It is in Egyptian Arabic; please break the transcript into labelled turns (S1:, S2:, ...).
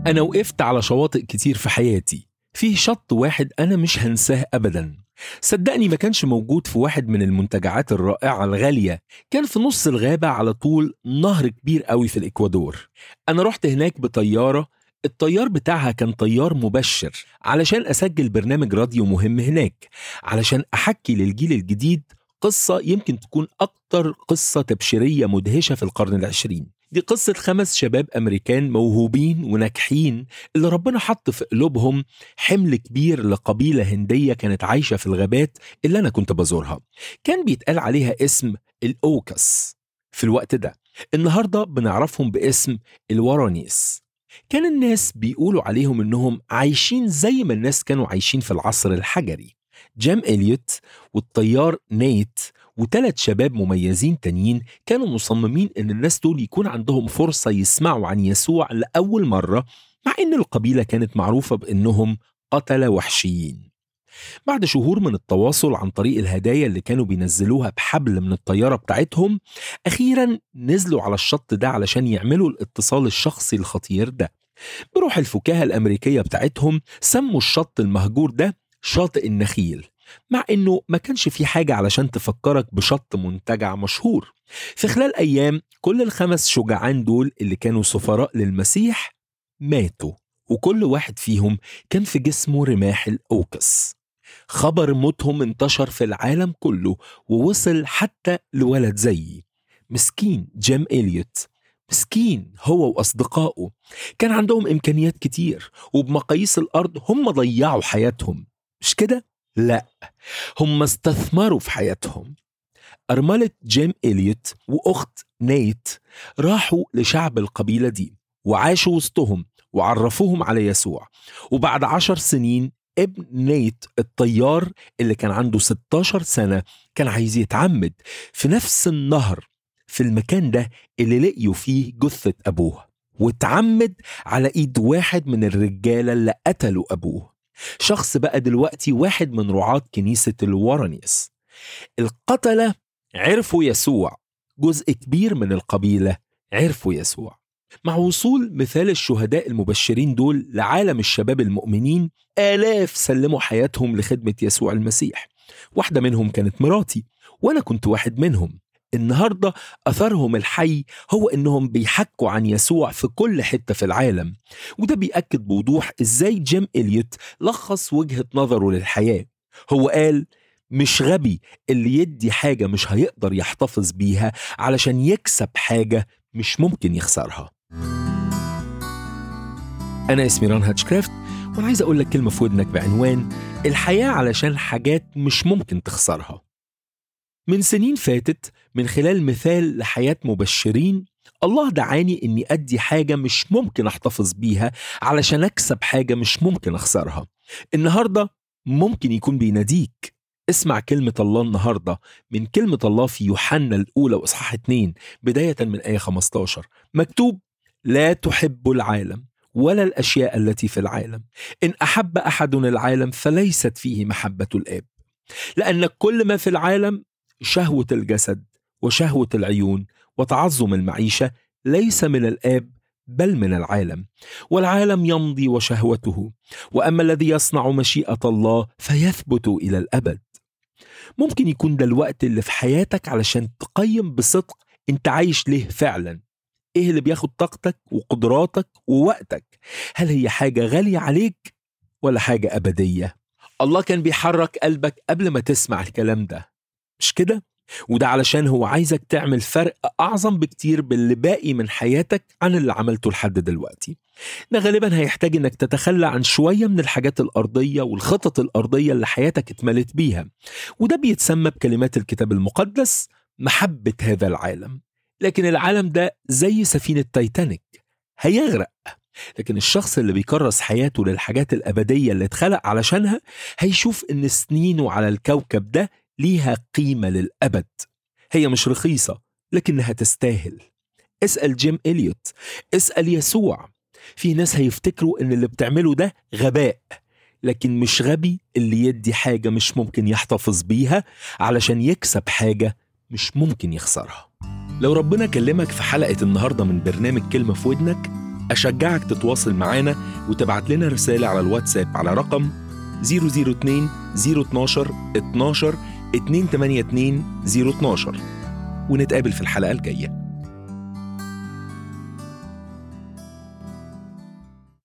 S1: أنا وقفت على شواطئ كتير في حياتي فيه شط واحد أنا مش هنساه أبدا صدقني ما كانش موجود في واحد من المنتجعات الرائعة الغالية كان في نص الغابة على طول نهر كبير قوي في الإكوادور أنا رحت هناك بطيارة الطيار بتاعها كان طيار مبشر علشان أسجل برنامج راديو مهم هناك علشان أحكي للجيل الجديد قصة يمكن تكون أكتر قصة تبشيرية مدهشة في القرن العشرين دي قصة خمس شباب أمريكان موهوبين وناجحين اللي ربنا حط في قلوبهم حمل كبير لقبيلة هندية كانت عايشة في الغابات اللي أنا كنت بزورها كان بيتقال عليها اسم الأوكس في الوقت ده النهاردة بنعرفهم باسم الورانيس كان الناس بيقولوا عليهم انهم عايشين زي ما الناس كانوا عايشين في العصر الحجري جيم إليوت والطيار نيت وثلاث شباب مميزين تانيين كانوا مصممين ان الناس دول يكون عندهم فرصة يسمعوا عن يسوع لأول مرة مع ان القبيلة كانت معروفة بانهم قتلة وحشيين بعد شهور من التواصل عن طريق الهدايا اللي كانوا بينزلوها بحبل من الطيارة بتاعتهم أخيرا نزلوا على الشط ده علشان يعملوا الاتصال الشخصي الخطير ده بروح الفكاهة الأمريكية بتاعتهم سموا الشط المهجور ده شاطئ النخيل مع انه ما كانش في حاجة علشان تفكرك بشط منتجع مشهور في خلال ايام كل الخمس شجعان دول اللي كانوا سفراء للمسيح ماتوا وكل واحد فيهم كان في جسمه رماح الأوكس خبر موتهم انتشر في العالم كله ووصل حتى لولد زيي مسكين جيم إليوت مسكين هو وأصدقائه كان عندهم إمكانيات كتير وبمقاييس الأرض هم ضيعوا حياتهم مش كده؟ لا هم استثمروا في حياتهم أرملة جيم إليوت وأخت نيت راحوا لشعب القبيلة دي وعاشوا وسطهم وعرفوهم على يسوع وبعد عشر سنين ابن نيت الطيار اللي كان عنده 16 سنة كان عايز يتعمد في نفس النهر في المكان ده اللي لقيوا فيه جثة أبوه واتعمد على إيد واحد من الرجالة اللي قتلوا أبوه شخص بقى دلوقتي واحد من رعاة كنيسة الورانيس القتلة عرفوا يسوع جزء كبير من القبيلة عرفوا يسوع مع وصول مثال الشهداء المبشرين دول لعالم الشباب المؤمنين آلاف سلموا حياتهم لخدمة يسوع المسيح واحدة منهم كانت مراتي وأنا كنت واحد منهم النهارده اثرهم الحي هو انهم بيحكوا عن يسوع في كل حته في العالم وده بيأكد بوضوح ازاي جيم إليوت لخص وجهه نظره للحياه هو قال مش غبي اللي يدي حاجه مش هيقدر يحتفظ بيها علشان يكسب حاجه مش ممكن يخسرها انا اسمي ران هاتشكرافت وانا عايز اقول لك كلمه في ودنك بعنوان الحياه علشان حاجات مش ممكن تخسرها من سنين فاتت من خلال مثال لحياة مبشرين الله دعاني اني ادي حاجة مش ممكن احتفظ بيها علشان اكسب حاجة مش ممكن اخسرها النهاردة ممكن يكون بيناديك اسمع كلمة الله النهاردة من كلمة الله في يوحنا الأولى وإصحاح 2 بداية من آية 15 مكتوب لا تحب العالم ولا الأشياء التي في العالم إن أحب أحد العالم فليست فيه محبة الآب لأن كل ما في العالم شهوة الجسد وشهوة العيون وتعظم المعيشة ليس من الآب بل من العالم والعالم يمضي وشهوته وأما الذي يصنع مشيئة الله فيثبت إلى الأبد ممكن يكون ده الوقت اللي في حياتك علشان تقيم بصدق انت عايش ليه فعلا ايه اللي بياخد طاقتك وقدراتك ووقتك هل هي حاجة غالية عليك ولا حاجة أبدية الله كان بيحرك قلبك قبل ما تسمع الكلام ده مش كده؟ وده علشان هو عايزك تعمل فرق أعظم بكتير باللي باقي من حياتك عن اللي عملته لحد دلوقتي ده غالبا هيحتاج انك تتخلى عن شوية من الحاجات الأرضية والخطط الأرضية اللي حياتك اتملت بيها وده بيتسمى بكلمات الكتاب المقدس محبة هذا العالم لكن العالم ده زي سفينة تايتانيك هيغرق لكن الشخص اللي بيكرس حياته للحاجات الأبدية اللي اتخلق علشانها هيشوف إن سنينه على الكوكب ده ليها قيمة للأبد هي مش رخيصة لكنها تستاهل اسأل جيم إليوت اسأل يسوع في ناس هيفتكروا إن اللي بتعمله ده غباء لكن مش غبي اللي يدي حاجة مش ممكن يحتفظ بيها علشان يكسب حاجة مش ممكن يخسرها لو ربنا كلمك في حلقة النهاردة من برنامج كلمة في ودنك أشجعك تتواصل معانا وتبعت لنا رسالة على الواتساب على رقم 002 012 12 282 012 ونتقابل في الحلقة الجاية